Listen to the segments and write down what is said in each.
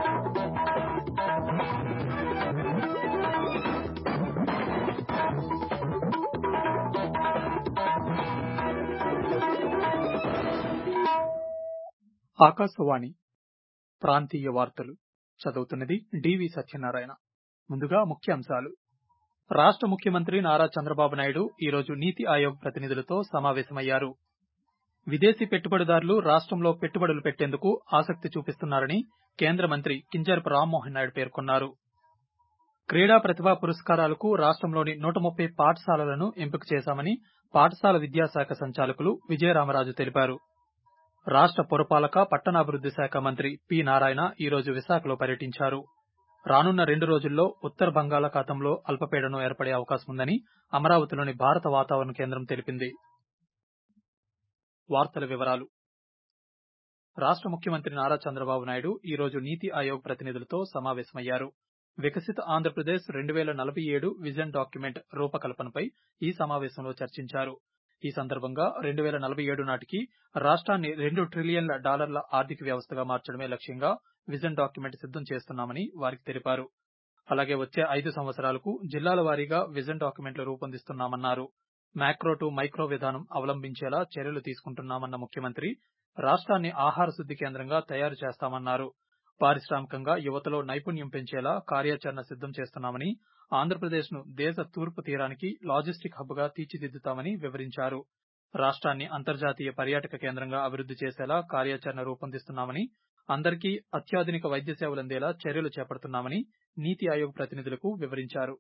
ఆకాశవాణి ప్రాంతీయ వార్తలు చదువుతున్నది డివి సత్యనారాయణ ముందుగా ముఖ్యాంశాలు రాష్ట్ర ముఖ్యమంత్రి నారా చంద్రబాబు నాయుడు ఈరోజు నీతి ఆయోగ్ ప్రతినిధులతో సమావేశమయ్యారు విదేశీ పెట్టుబడిదారులు రాష్ట్రంలో పెట్టుబడులు పెట్టేందుకు ఆసక్తి చూపిస్తున్నారని కేంద్ర మంత్రి కింజరపు రామ్మోహన్ నాయుడు పేర్కొన్నారు క్రీడా ప్రతిభా పురస్కారాలకు రాష్ట్రంలోని నూట ముప్పై పాఠశాలలను ఎంపిక చేశామని పాఠశాల విద్యాశాఖ సంచాలకులు విజయరామరాజు తెలిపారు రాష్ట్ర పురపాలక పట్టణాభివృద్ది శాఖ మంత్రి పి నారాయణ ఈరోజు విశాఖలో పర్యటించారు రానున్న రెండు రోజుల్లో ఉత్తర బంగాళాఖాతంలో అల్పపీడనం ఏర్పడే అవకాశం ఉందని అమరావతిలోని భారత వాతావరణ కేంద్రం తెలిపింది వార్తల వివరాలు రాష్ట్ర ముఖ్యమంత్రి నారా చంద్రబాబు నాయుడు ఈరోజు నీతి ఆయోగ్ ప్రతినిధులతో సమావేశమయ్యారు వికసిత ఆంధ్రప్రదేశ్ రెండు వేల నలభై ఏడు విజన్ డాక్యుమెంట్ రూపకల్పనపై ఈ సమావేశంలో చర్చించారు ఈ సందర్భంగా రెండు వేల నలభై ఏడు నాటికి రాష్ట్రాన్ని రెండు ట్రిలియన్ల డాలర్ల ఆర్థిక వ్యవస్థగా మార్చడమే లక్ష్యంగా విజన్ డాక్యుమెంట్ సిద్దం చేస్తున్నామని వారికి తెలిపారు అలాగే వచ్చే ఐదు సంవత్సరాలకు జిల్లాల వారీగా విజన్ డాక్యుమెంట్లు రూపొందిస్తున్నామన్నారు మ్యాక్రో టు మైక్రో విధానం అవలంబించేలా చర్యలు తీసుకుంటున్నామన్న ముఖ్యమంత్రి రాష్ట్రాన్ని ఆహార శుద్ది కేంద్రంగా తయారు చేస్తామన్నారు పారిశ్రామికంగా యువతలో నైపుణ్యం పెంచేలా కార్యాచరణ సిద్దం చేస్తున్నామని ఆంధ్రప్రదేశ్ ను దేశ తూర్పు తీరానికి లాజిస్టిక్ హబ్ గా తీర్చిదిద్దుతామని వివరించారు రాష్ట్రాన్ని అంతర్జాతీయ పర్యాటక కేంద్రంగా అభివృద్ది చేసేలా కార్యాచరణ రూపొందిస్తున్నామని అందరికీ అత్యాధునిక వైద్య సేవలు అందేలా చర్యలు చేపడుతున్నామని నీతి ఆయోగ్ ప్రతినిధులకు వివరించారు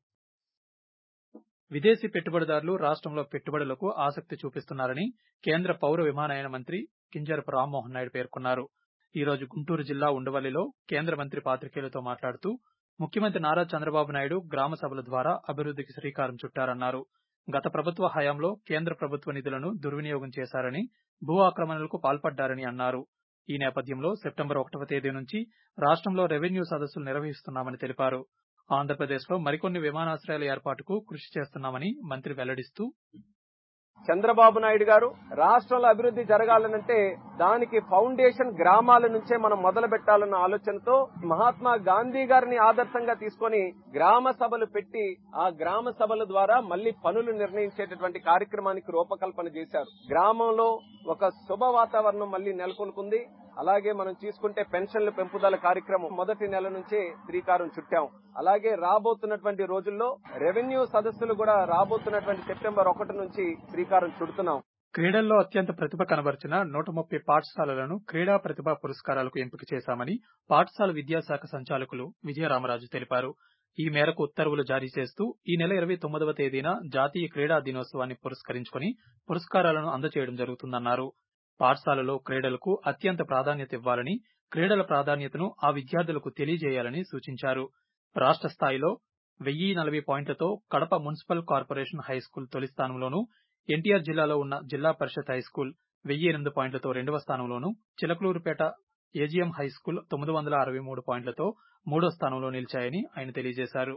విదేశీ పెట్టుబడిదారులు రాష్ట్రంలో పెట్టుబడులకు ఆసక్తి చూపిస్తున్నారని కేంద్ర పౌర విమానయాన మంత్రి కింజరపు రామ్మోహన్ నాయుడు పేర్కొన్నారు ఈ రోజు గుంటూరు జిల్లా ఉండవల్లిలో కేంద్ర మంత్రి పాత్రికేయులతో మాట్లాడుతూ ముఖ్యమంత్రి నారా చంద్రబాబు నాయుడు గ్రామ సభల ద్వారా అభివృద్దికి శ్రీకారం చుట్టారన్నారు గత ప్రభుత్వ హయాంలో కేంద్ర ప్రభుత్వ నిధులను దుర్వినియోగం చేశారని భూ ఆక్రమణలకు పాల్పడ్డారని అన్నారు ఈ నేపథ్యంలో సెప్టెంబర్ ఒకటవ తేదీ నుంచి రాష్ట్రంలో రెవెన్యూ సదస్సులు నిర్వహిస్తున్నామని తెలిపారు ఆంధ్రప్రదేశ్లో మరికొన్ని విమానాశ్రయాల ఏర్పాటుకు కృషి చేస్తున్నామని మంత్రి వెల్లడిస్తూ చంద్రబాబు నాయుడు గారు రాష్ట్రంలో అభివృద్ధి జరగాలనంటే దానికి ఫౌండేషన్ గ్రామాల నుంచే మనం మొదలు పెట్టాలన్న ఆలోచనతో మహాత్మా గాంధీ గారిని ఆదర్శంగా తీసుకొని గ్రామ సభలు పెట్టి ఆ గ్రామ సభల ద్వారా మళ్లీ పనులు నిర్ణయించేటటువంటి కార్యక్రమానికి రూపకల్పన చేశారు గ్రామంలో ఒక శుభ వాతావరణం మళ్లీ నెలకొల్కుంది అలాగే మనం తీసుకుంటే పెన్షన్ల పెంపుదల కార్యక్రమం మొదటి నెల నుంచే శ్రీకారం చుట్టాం అలాగే రాబోతున్నటువంటి రోజుల్లో రెవెన్యూ సదస్సులు కూడా రాబోతున్నటువంటి సెప్టెంబర్ ఒకటి నుంచి శ్రీకారం చుడుతున్నాం క్రీడల్లో అత్యంత ప్రతిభ కనబరిచిన నూట ముప్పై పాఠశాలలను క్రీడా ప్రతిభా పురస్కారాలకు ఎంపిక చేశామని పాఠశాల విద్యాశాఖ సంచాలకులు విజయరామరాజు తెలిపారు ఈ మేరకు ఉత్తర్వులు జారీ చేస్తూ ఈ నెల ఇరవై తొమ్మిదవ తేదీన జాతీయ క్రీడా దినోత్సవాన్ని పురస్కరించుకుని పురస్కారాలను అందజేయడం జరుగుతుందన్నారు పాఠశాలలో క్రీడలకు అత్యంత ప్రాధాన్యత ఇవ్వాలని క్రీడల ప్రాధాన్యతను ఆ విద్యార్థులకు తెలియజేయాలని సూచించారు రాష్ట్ర స్థాయిలో వెయ్యి నలభై పాయింట్లతో కడప మున్సిపల్ కార్పొరేషన్ హైస్కూల్ తొలి స్థానంలోనూ ఎన్టీఆర్ జిల్లాలో ఉన్న జిల్లా పరిషత్ హైస్కూల్ వెయ్యి ఎనిమిది పాయింట్లతో రెండవ స్థానంలోనూ చిలకలూరుపేట ఏజీఎం హైస్కూల్ తొమ్మిది వందల అరవై మూడు పాయింట్లతో మూడో స్థానంలో నిలిచాయని ఆయన తెలియజేశారు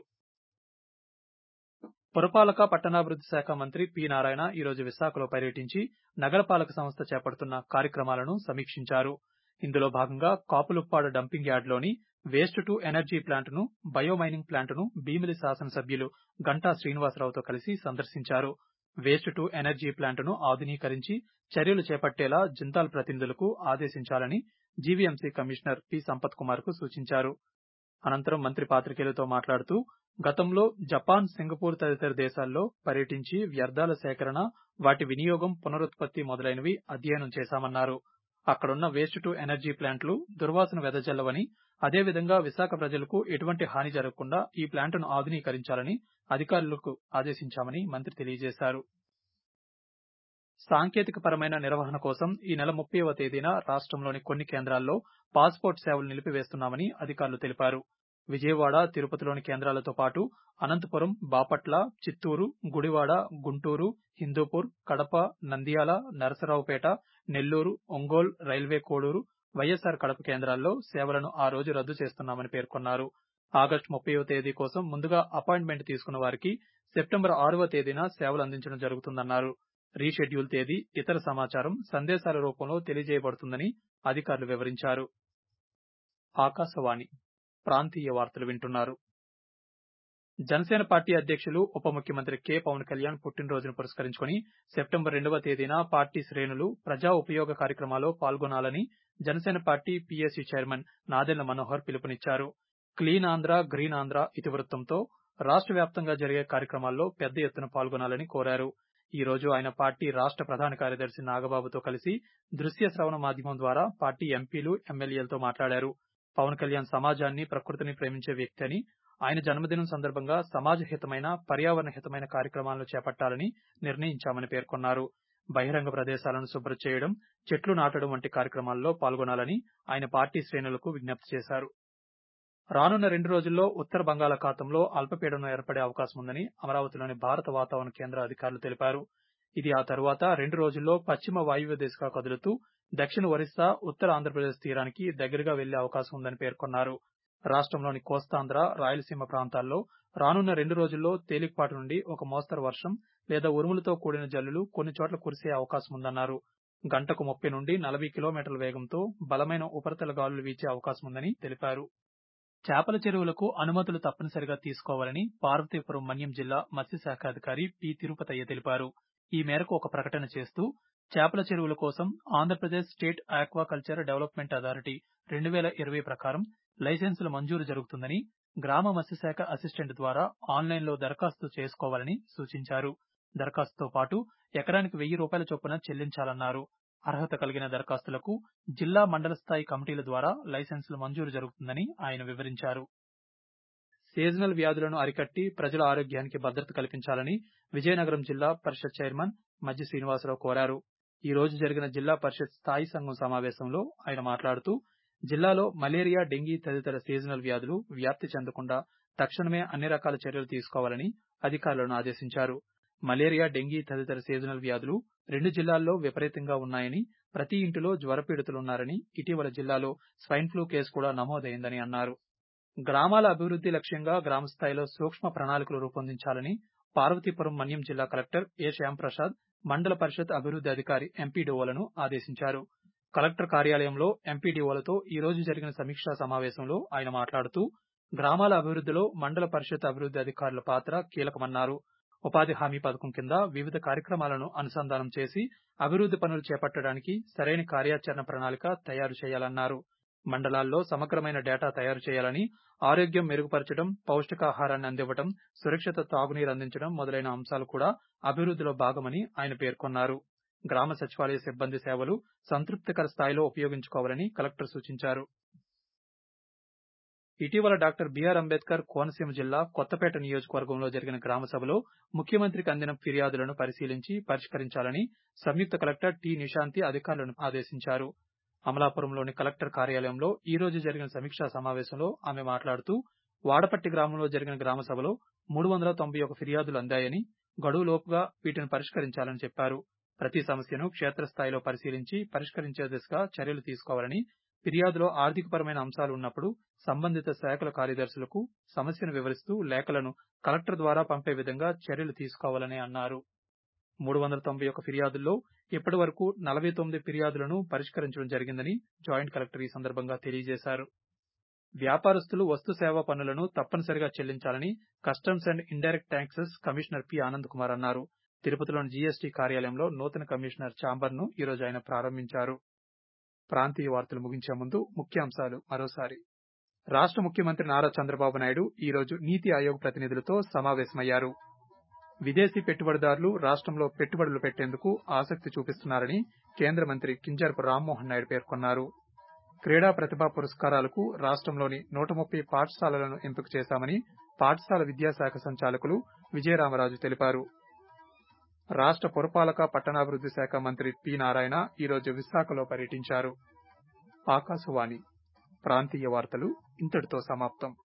పురపాలక పట్టణాభివృద్ది శాఖ మంత్రి పి నారాయణ ఈరోజు విశాఖలో పర్యటించి నగరపాలక సంస్థ చేపడుతున్న కార్యక్రమాలను సమీక్షించారు ఇందులో భాగంగా కాపులుప్పాడు డంపింగ్ యార్డ్లోని వేస్ట్ టు ఎనర్జీ ప్లాంట్ను బయోమైనింగ్ ప్లాంట్ను భీమిలి శాసనసభ్యులు గంటా శ్రీనివాసరావుతో కలిసి సందర్శించారు వేస్ట్ టు ఎనర్జీ ప్లాంట్ను ఆధునీకరించి చర్యలు చేపట్టేలా జిందాల్ ప్రతినిధులకు ఆదేశించాలని GVMC commissioner P Sampath Kumar కు సూచించారు అనంతరం మంత్రి పాత్రికేయులతో మాట్లాడుతూ గతంలో జపాన్ సింగపూర్ తదితర దేశాల్లో పర్యటించి వ్యర్థాల సేకరణ వాటి వినియోగం పునరుత్పత్తి మొదలైనవి అధ్యయనం చేశామన్నారు అక్కడున్న వేస్ట్ టు ఎనర్జీ ప్లాంట్లు దుర్వాసన వెదజల్లవని అదేవిధంగా విశాఖ ప్రజలకు ఎటువంటి హాని జరగకుండా ఈ ప్లాంటును ఆధునీకరించాలని అధికారులకు ఆదేశించామని మంత్రి తెలియజేశారు సాంకేతిక పరమైన నిర్వహణ కోసం ఈ నెల ముప్పైవ తేదీన రాష్ట్రంలోని కొన్ని కేంద్రాల్లో పాస్పోర్ట్ సేవలు నిలిపివేస్తున్నామని అధికారులు తెలిపారు విజయవాడ తిరుపతిలోని కేంద్రాలతో పాటు అనంతపురం బాపట్ల చిత్తూరు గుడివాడ గుంటూరు హిందూపూర్ కడప నంద్యాల నరసరావుపేట నెల్లూరు ఒంగోలు రైల్వే కోడూరు వైఎస్ఆర్ కడప కేంద్రాల్లో సేవలను ఆ రోజు రద్దు చేస్తున్నామని పేర్కొన్నారు ఆగస్టు ముప్పైవ తేదీ కోసం ముందుగా అపాయింట్మెంట్ తీసుకున్న వారికి సెప్టెంబర్ ఆరవ తేదీన సేవలు అందించడం జరుగుతుందన్నారు రీషెడ్యూల్ తేదీ ఇతర సమాచారం సందేశాల రూపంలో తెలియజేయబడుతుందని అధికారులు వివరించారు ఆకాశవాణి ప్రాంతీయ వార్తలు వింటున్నారు జనసేన పార్టీ అధ్యక్షులు ఉప ముఖ్యమంత్రి కె పవన్ కళ్యాణ్ పుట్టినరోజును పురస్కరించుకుని సెప్టెంబర్ రెండవ తేదీన పార్టీ శ్రేణులు ప్రజా ఉపయోగ కార్యక్రమాల్లో పాల్గొనాలని Janasena party PSC chairman Nadendla Manohar పిలుపునిచ్చారు క్లీన్ ఆంధ్ర గ్రీన్ ఆంధ్ర ఇతివృత్తంతో రాష్ట్ర వ్యాప్తంగా జరిగే కార్యక్రమాల్లో పెద్ద ఎత్తున పాల్గొనాలని కోరారు ఈ రోజు ఆయన పార్టీ రాష్ట్ర ప్రధాన కార్యదర్శి నాగబాబుతో కలిసి దృశ్య శ్రవణ మాధ్యమం ద్వారా పార్టీ ఎంపీలు ఎమ్మెల్యేలతో మాట్లాడారు పవన్ కళ్యాణ్ సమాజాన్ని ప్రకృతిని ప్రేమించే వ్యక్తి అని ఆయన జన్మదినం సందర్భంగా సమాజ హితమైన పర్యావరణ హితమైన కార్యక్రమాలను చేపట్టాలని నిర్ణయించామని పేర్కొన్నారు బహిరంగ ప్రదేశాలను శుభ్రం చేయడం చెట్లు నాటడం వంటి కార్యక్రమాల్లో పాల్గొనాలని ఆయన పార్టీ శ్రేణులకు విజ్ఞప్తి చేశారు రానున్న రెండు రోజుల్లో ఉత్తర బంగాళాఖాతంలో అల్పపీడనం ఏర్పడే అవకాశం ఉందని అమరావతిలోని భారత వాతావరణ కేంద్ర అధికారులు తెలిపారు ఇది ఆ తరువాత రెండు రోజుల్లో పశ్చిమ వాయువ్య దిశగా కదులుతూ దక్షిణ ఒరిస్సా ఉత్తర ఆంధ్రప్రదేశ్ తీరానికి దగ్గరగా వెళ్లే అవకాశం ఉందని పేర్కొన్నారు రాష్ట్రంలోని కోస్తాంధ్ర రాయలసీమ ప్రాంతాల్లో రానున్న రెండు రోజుల్లో తేలికపాటి నుండి ఒక మోస్తరు వర్షం లేదా ఉరుములతో కూడిన జల్లులు కొన్ని చోట్ల కురిసే అవకాశం ఉందన్నారు గంటకు ముప్పై నుండి నలభై కిలోమీటర్ల వేగంతో బలమైన ఉపరితల గాలులు వీచే అవకాశం ఉందని తెలిపారు చేపల చెరువులకు అనుమతులు తప్పనిసరిగా తీసుకోవాలని పార్వతీపురం మన్యం జిల్లా మత్స్యశాఖ అధికారి పి తిరుపతయ్య తెలిపారు ఈ మేరకు ఒక ప్రకటన చేస్తూ చేపల చెరువుల కోసం Andhra Pradesh state aquaculture development authority రెండు వేల ఇరవై ప్రకారం లైసెన్సుల మంజూరు జరుగుతుందని గ్రామ మత్స్యశాఖ అసిస్టెంట్ ద్వారా ఆన్లైన్లో దరఖాస్తు చేసుకోవాలని సూచించారు దరఖాస్తుతో పాటు ఎకరానికి వెయ్యి రూపాయల చొప్పున చెల్లించాలన్నారు అర్హత కలిగిన దరఖాస్తులకు జిల్లా మండల స్థాయి కమిటీల ద్వారా లైసెన్సులు మంజూరు జరుగుతుందని ఆయన వివరించారు సీజనల్ వ్యాధులను అరికట్టి ప్రజల ఆరోగ్యానికి భద్రత కల్పించాలని విజయనగరం జిల్లా పరిషత్ చైర్మన్ మజ్జి శ్రీనివాసరావు కోరారు ఈ రోజు జరిగిన జిల్లా పరిషత్ స్థాయి సంఘం సమావేశంలో ఆయన మాట్లాడుతూ జిల్లాలో మలేరియా డెంగీ తదితర సీజనల్ వ్యాధులు వ్యాప్తి చెందకుండా తక్షణమే అన్ని రకాల చర్యలు తీసుకోవాలని అధికారులను ఆదేశించారు మలేరియా డెంగీ తదితర సీజనల్ వ్యాధులు రెండు జిల్లాల్లో విపరీతంగా ఉన్నాయని ప్రతి ఇంటిలో జ్వరపీడితులున్నారని ఇటీవల జిల్లాలో స్వైన్ ఫ్లూ కేసు కూడా నమోదైందని అన్నారు గ్రామాల అభివృద్ధి లక్ష్యంగా గ్రామ స్థాయిలో సూక్ష్మ ప్రణాళికలు రూపొందించాలని పార్వతీపురం మన్యం జిల్లా కలెక్టర్ ఏ శ్యాంప్రసాద్ మండల పరిషత్ అభివృద్ధి అధికారి ఎంపీడీఓలను ఆదేశించారు కలెక్టర్ కార్యాలయంలో ఎంపీడీఓలతో ఈ రోజు జరిగిన సమీక్షా సమావేశంలో ఆయన మాట్లాడుతూ గ్రామాల అభివృద్ధిలో మండల పరిషత్ అభివృద్ధి అధికారుల పాత్ర కీలకమన్నారు ఉపాధి హామీ పథకం కింద వివిధ కార్యక్రమాలను అనుసంధానం చేసి అభివృద్ధి పనులు చేపట్టడానికి సరైన కార్యాచరణ ప్రణాళిక తయారు చేయాలన్నారు మండలాల్లో సమగ్రమైన డేటా తయారు చేయాలని ఆరోగ్యం మెరుగుపరచడం పౌష్టికాహారాన్ని అందివ్వడం సురక్షిత తాగునీరు అందించడం మొదలైన అంశాలు కూడా అభివృద్ధిలో భాగమని ఆయన పేర్కొన్నారు గ్రామ సచివాలయ సిబ్బంది సేవలు సంతృప్తికర స్థాయిలో ఉపయోగించుకోవాలని కలెక్టర్ సూచించారు ఇటీవల డాక్టర్ బిఆర్ అంబేద్కర్ కోనసీమ జిల్లా కొత్తపేట నియోజకవర్గంలో జరిగిన గ్రామ సభలో ముఖ్యమంత్రికి అందిన ఫిర్యాదులను పరిశీలించి పరిష్కరించాలని సంయుక్త కలెక్టర్ టి నిశాంతి అధికారులను ఆదేశించారు అమలాపురంలోని కలెక్టర్ కార్యాలయంలో ఈ రోజు జరిగిన సమీక్షా సమావేశంలో ఆమె మాట్లాడుతూ వాడపట్టి గ్రామంలో జరిగిన గ్రామ సభలో మూడు వందల తొంభై ఒక ఫిర్యాదులు అందాయని గడువులోపుగా వీటిని పరిష్కరించాలని చెప్పారు ప్రతి సమస్యను క్షేత్రస్థాయిలో పరిశీలించి పరిష్కరించే దిశగా చర్యలు తీసుకోవాలని ఫిర్యాదులో ఆర్థికపరమైన అంశాలు ఉన్నప్పుడు సంబంధిత శాఖల కార్యదర్శులకు సమస్యను వివరిస్తూ లేఖలను కలెక్టర్ ద్వారా పంపే విధంగా చర్యలు తీసుకోవాలని అన్నారు మూడు వందల తొంభై ఒక ఫిర్యాదుల్లో ఇప్పటి వరకు నలభై తొమ్మిది ఫిర్యాదులను పరిష్కరించడం జరిగిందని జాయింట్ కలెక్టర్ ఈ సందర్భంగా తెలియజేశారు వ్యాపారస్తులు వస్తు సేవా పన్నులను తప్పనిసరిగా చెల్లించాలని customs and indirect taxes commissioner P Anand Kumar అన్నారు తిరుపతిలోని జీఎస్టీ కార్యాలయంలో నూతన కమిషనర్ ఛాంబర్ ను ఈ రోజు ఆయన ప్రారంభించారు ప్రాంతీయ వార్తలు ముగించే ముందు ముఖ్యాంశాలు మరోసారి రాష్ట్ర ముఖ్యమంత్రి నారా చంద్రబాబు నాయుడు ఈ రోజు నీతి ఆయోగ్ ప్రతినిధులతో సమావేశమయ్యారు విదేశీ పెట్టుబడిదారులు రాష్ట్రంలో పెట్టుబడులు పెట్టేందుకు ఆసక్తి చూపిస్తున్నారని కేంద్ర మంత్రి కింజరపు రామ్మోహన్ నాయుడు పేర్కొన్నారు క్రీడా ప్రతిభా పురస్కారాలకు రాష్ట్రంలోని నూట ముప్పై పాఠశాలలను ఎంపిక చేశామని పాఠశాల విద్యాశాఖ సంచాలకులు విజయరామరాజు తెలిపారు రాష్ట్ర పురపాలక పట్టణాభివృద్ధి శాఖ మంత్రి పి నారాయణ ఈరోజు విశాఖలో పర్యటించారు ఆకాశవాణి ప్రాంతీయ వార్తలు ఇంతటితో సమాప్తం